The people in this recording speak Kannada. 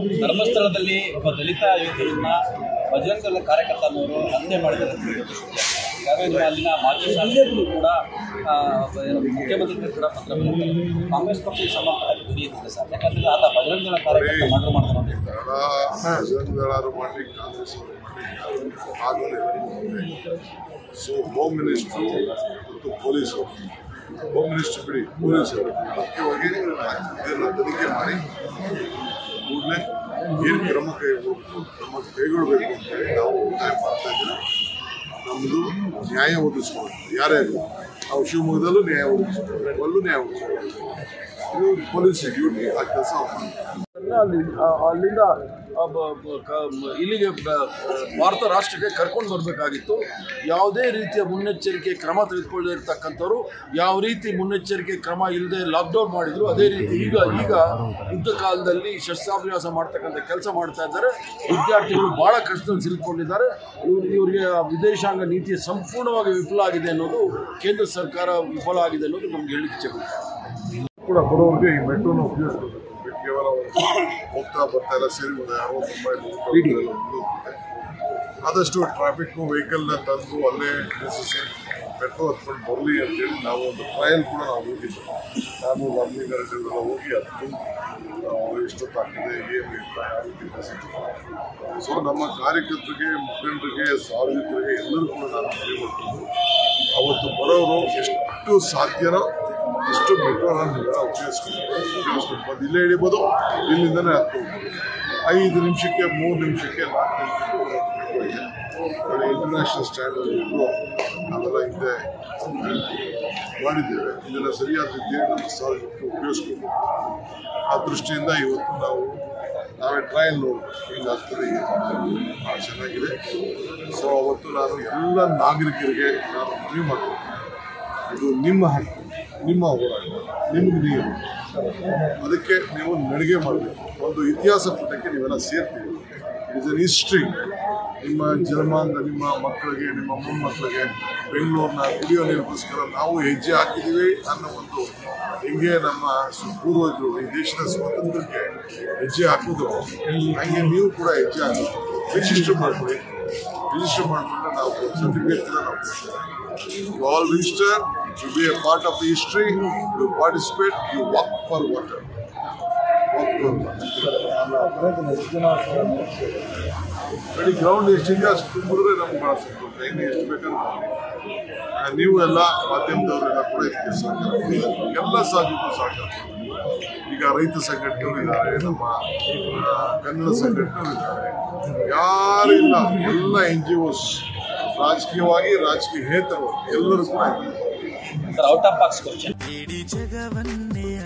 ಧರ್ಮಸ್ಥಳದಲ್ಲಿ ಒಬ್ಬ ದಲಿತ ಯುವಕರನ್ನ ಬಜರಂಗ ದಳ ಕಾರ್ಯಕರ್ತನವರು ಹತ್ಯೆ ಮಾಡಿದ್ದಾರೆ ಅಂತ ಹೇಳಿ ಸುದ್ದಿ. ಈಗಾಗಲೇ ನಿಮ್ಮ ಅಲ್ಲಿನ ಮಾಜಿ ಶಾಸಕರು ಕೂಡ ಆ, ಏನು ಮುಖ್ಯಮಂತ್ರಿಗಳು ಕೂಡ ಪತ್ರ ಬರೆದಿದ್ದಾರೆ ಕಾಂಗ್ರೆಸ್ ಪಕ್ಷಕ್ಕೆ ಸಂಬಂಧಪಟ್ಟ ದುಡಿಯುತ್ತಿದೆ ಸರ್ ಯಾಕಂದ್ರೆ ಆತ ಬಜರಂಗ ದಳ ಕಾರ್ಯಕರ್ತ ಮರ್ಡರ್ ಮಾಡ್ತಾರೆ ಅಂತ ಹೇಳಿ. ಬಜರಂಗದಳರು ಮಾಡಲಿ ಕಾಂಗ್ರೆಸ್ ಅವರು ಮಾಡಲಿ ಆಗಲೇ ಸೊ ಹೋಮ್ ಮಿನಿಸ್ಟ್ರು ಮತ್ತು ಪೊಲೀಸರು ಹೋಮ್ ಮಿನಿಸ್ಟರ್ ಬಿಡಿ ಪೊಲೀಸರು ಮುಖ್ಯವಾಗಿ ಇದನ್ನು ತನಿಖೆ ಮಾಡಿ ಕೂಡಲೇ ಏನು ಕ್ರಮ ಕೈಗೊಳ್ಳಬೇಕು ಕ್ರಮ ಕೈಗೊಳ್ಳಬೇಕು ಅಂತೇಳಿ ನಾವು ಒತ್ತಾಯ ಮಾಡ್ತಾ ಇದ್ದೀವಿ ನಮ್ಮದು ನ್ಯಾಯ ಒದಗಿಸ್ಕೊಳ್ಬೇಕು ಯಾರೇ ಆಗಲಿ ನಾವು ಶಿವಮೊಗ್ಗದಲ್ಲೂ ನ್ಯಾಯ ಒದಗಿಸ್ಕೊಳ್ಬೇಕು ಅಲ್ಲೂ ನ್ಯಾಯ ಒದಗಿಸ್ಕೊಳ್ಬೇಕು ಇದು ಪೊಲೀಸ್ ಡ್ಯೂಟಿ ಆ ಕೆಲಸ ಮಾಡ್ತಾರೆ ಅಲ್ಲಿ ಆ- ಅಲ್ಲಿಂದ ಆ ಬ- ಬ- ಕ- ಮ- ಇಲ್ಲಿಗೆ ಬ- ಭಾರತ ರಾಷ್ಟ್ರಕ್ಕೆ ಕರ್ಕೊಂಡು ಬರಬೇಕಾಗಿತ್ತು ಯಾವುದೇ ರೀತಿಯ ಮುನ್ನೆಚ್ಚರಿಕೆ ಕ್ರಮ ತೆಗೆದುಕೊಳ್ಳದೇ ಇರತಕ್ಕಂಥವ್ರು ಯಾವ ರೀತಿ ಮುನ್ನೆಚ್ಚರಿಕೆ ಕ್ರಮ ಇಲ್ಲದೆ ಲಾಕ್ಡೌನ್ ಮಾಡಿದ್ರು ಅದೇ ರೀತಿ ಈಗ ಈಗ ಯುದ್ಧ ಕಾಲದಲ್ಲಿ ಶಸ್ತ್ರಾಭ್ಯಾಸ ಮಾಡ್ತಕ್ಕಂಥ ಕೆಲಸ ಮಾಡ್ತಾ ಇದ್ದಾರೆ ವಿದ್ಯಾರ್ಥಿಗಳು ಬಹಳ ಕಷ್ಟದಲ್ಲಿ ಸಿಲುಕೊಂಡಿದ್ದಾರೆ ಇವ್ರು ಇವರಿಗೆ ಆ ವಿದೇಶಾಂಗ ನೀತಿ ಸಂಪೂರ್ಣವಾಗಿ ವಿಫಲ ಆಗಿದೆ ಅನ್ನೋದು ಕೇಂದ್ರ ಸರ್ಕಾರ ವಿಫಲ ಆಗಿದೆ ಅನ್ನೋದು ನಮ್ಗೆ ಹೇಳಿಕೆ ಇಚ್ಛೆ ಕೂಡ ಬರೋರಿಗೆ ಈ ಮೆಟ್ರೋನ ಉಪಯೋಗಿಸ್ಕೋಬೇಕು ಕೇವಲ ಒಂದು ಹೋಗ್ತಾ ಬರ್ತಾ ಎಲ್ಲ ಸೇರಿ ಒಂದು ಅರವತ್ತು ರೂಪಾಯಿ ನೂರು ರೂಪಾಯಿ ಎಲ್ಲ ಉಪಯೋಗಿಸುತ್ತೆ. ಆದಷ್ಟು ಟ್ರಾಫಿಕ್ಕು ವೆಹಿಕಲ್ನ ತಂದು ಅಲ್ಲೇ ನಿಲ್ಲಿಸಿ ಮೆಟ್ರೋ ಹತ್ಕೊಂಡು ಬರಲಿ ಅಂತೇಳಿ ನಾವು ಒಂದು ಟ್ರಯಲ್ ಕೂಡ ನಾವು ಹೋಗಿದ್ವಿ ನಾನು ರಾಮಲಿಂಗಾರೆಡ್ಡಿ ಹೋಗಿ ಹತ್ತು ನಾವು ಎಷ್ಟೊತ್ತಾಗ್ತದೆ ಏನು ಇಲ್ಲ ಯಾವ ರೀತಿ ಪರಿಸ್ಥಿತಿ ಸೊ ನಮ್ಮ ಕಾರ್ಯಕರ್ತರಿಗೆ ಮುಖಂಡರಿಗೆ ಸಾರ್ವಜನಿಕರಿಗೆ ಎಲ್ಲರೂ ಕೂಡ ನಾನು ಮನವಿ ಮಾಡ್ತೀನಿ ಅವತ್ತು ಬರೋರು ಎಷ್ಟು ಸಾಧ್ಯನೋ ಅಷ್ಟು ಮೆಟ್ರೋನ ನೀವೆಲ್ಲ ಉಪಯೋಗಿಸ್ಕೊಂಡು ಉಪಯೋಗಿಸ್ಕೊಂಡು ಬಂದು ಇಲ್ಲೇ ಹಿಡಿಬೋದು ಇಲ್ಲಿಂದನೇ ಹತ್ಕೊಂಡು ಐದು ನಿಮಿಷಕ್ಕೆ ಮೂರು ನಿಮಿಷಕ್ಕೆ ನಾಲ್ಕು ನಿಮಿಷಕ್ಕೆ ಇಂಟರ್ನ್ಯಾಷನಲ್ ಸ್ಟ್ಯಾಂಡರ್ಡ್ ಇಟ್ಟು ನಾವೆಲ್ಲ ಹಿಂದೆ ಮಾಡಿದ್ದೇವೆ ಇದನ್ನು ಸರಿಯಾದ ರೀತಿಯಲ್ಲಿ ನಮ್ಮ ಸಾರ್ವಜನಿಕರು ಉಪಯೋಗಿಸ್ಬೇಕು ಆ ದೃಷ್ಟಿಯಿಂದ ಇವತ್ತು ನಾವು ನಾವೇ ಟ್ರಯಲ್ ನೋಡ್ಬೇಕು ಹಿಂಗಾಗ್ತದೆ ಏನು ಭಾಳ ಚೆನ್ನಾಗಿದೆ ಸೊ ಅವತ್ತು ನಾನು ಎಲ್ಲ ನಾಗರಿಕರಿಗೆ ನಾನು ಮನವಿ ಮಾಡ್ತೀನಿ ಇದು ನಿಮ್ಮ ಹಕ್ಕು ನಿಮ್ಮ ಹೋರಾಟ ನಿಮ್ಗೆ ನೀರು ಅದಕ್ಕೆ ನೀವು ನಡಿಗೆ ಮಾಡಬೇಕು ಒಂದು ಇತಿಹಾಸ ಪುಟಕ್ಕೆ ನೀವೆಲ್ಲ ಸೇರ್ತೀವಿ ಇಸ್ ಅನ್ ಹಿಸ್ಟ್ರಿ ನಿಮ್ಮ ಜನ್ಮಾಂಗ ನಿಮ್ಮ ಮಕ್ಕಳಿಗೆ ನಿಮ್ಮ ಮೊಮ್ಮಕ್ಕಳಿಗೆ ಬೆಂಗಳೂರಿನ ಕುಡಿಯೋ ನೀರಿಗೋಸ್ಕರ ನಾವು ಹೆಜ್ಜೆ ಹಾಕಿದ್ದೀವಿ ಅನ್ನೋ ಒಂದು ಹೆಂಗೆ ನಮ್ಮ ಸು- ಪೂರ್ವಜರು ಈ ದೇಶದ ಸ್ವಾತಂತ್ರ್ಯಕ್ಕೆ ಹೆಜ್ಜೆ ಹಾಕಿದ್ರು ಹಂಗೆ ನೀವು ಕೂಡ ಹೆಜ್ಜೆ ಹಾಕಬೇಕು ರಿಜಿಸ್ಟರ್ ಮಾಡ್ಕೊಳ್ಳಿ ರಿಜಿಸ್ಟರ್ ಮಾಡಿಕೊಂಡ್ರೆ ನಾವು ಸರ್ಟಿಫಿಕೇಟ್ ಕೂಡ ನಾವು ಕೊಡ್ತೇವೆ You all register, you be a part of the history, you participate, you work for water. Work for water. ಬರೀ ಗ್ರೌಂಡ್ ಎಷ್ಟಿದೆ ಅಷ್ಟು ತುಂಬಿದ್ರೆ ನಮ್ಗೆ ಭಾಳ ಸಂತೋಷ ಇನ್ನು ಎಷ್ಟು ಬೇಕಾದ್ರೆ ಮಾಡಿ. ಆ, ನೀವು ಎಲ್ಲ ಮಾಧ್ಯಮದವರೆಲ್ಲ ಕೂಡ ಇದಕ್ಕೆ ಸಹಕಾರ ಕೊಡಿ. ಎಲ್ಲ ಸಾಧ್ಯಕ್ಕೂ ಸಹಕಾರ ಕೊಡಿ. ಈಗ ರೈತ ಸಂಘಟನೆಗಳು ಇದ್ದಾರೆ ನಮ್ಮ ಆ, ಕನ್ನಡ ಸಂಘಟನೆಗಳು ಇದ್ದಾರೆ ಯಾರಿಲ್ಲ ಎಲ್ಲ ಎನ್ ಜಿ ಒಸ್ ರಾಜಕೀಯವಾಗಿ ರಾಜಕೀಯೇತರವಾಗಿ ಎಲ್ಲರೂ ಕೂಡ ಇದ್ದಾರೆ sir out of box question ಇಡೀ ಜಗವನ್ನೇ